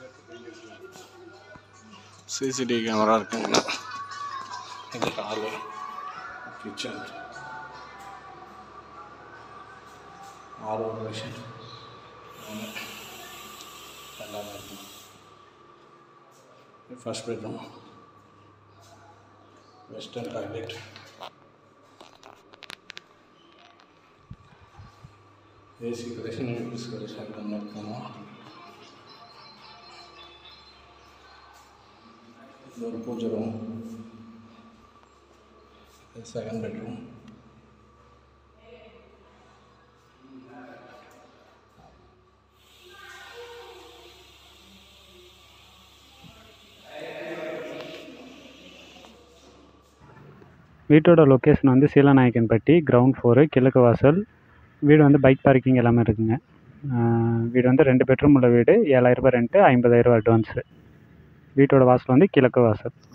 CCTV camera இருக்குங்கண்ணா இது hall kitchen ஆறு மிஷின் எல்லாமே இருக்கும் first bedroom western toilet AC collection UPS collection எல்லாமே இருக்குங்க இது ஒரு பூஜை ரூம் செகண்ட் பெட்ரூம் வீட்டோட லொக்கேஷன் வந்து சீலநாயக்கன்பட்டி கிரவுண்ட் ஃப்ளோரு கிழக்கு வாசல் வீடு வந்து பைக் பார்க்கிங் எல்லாமே இருக்குங்க ஆஹ் வீடு வந்து ரெண்டு பெட்ரூம் உள்ள வீடு ஏழாயிரரூபா ரெண்ட்டு ஐம்பதாயிரரூபா அட்வான்ஸு வீட்டோட வாசல் வந்து கிழக்கு வாசல்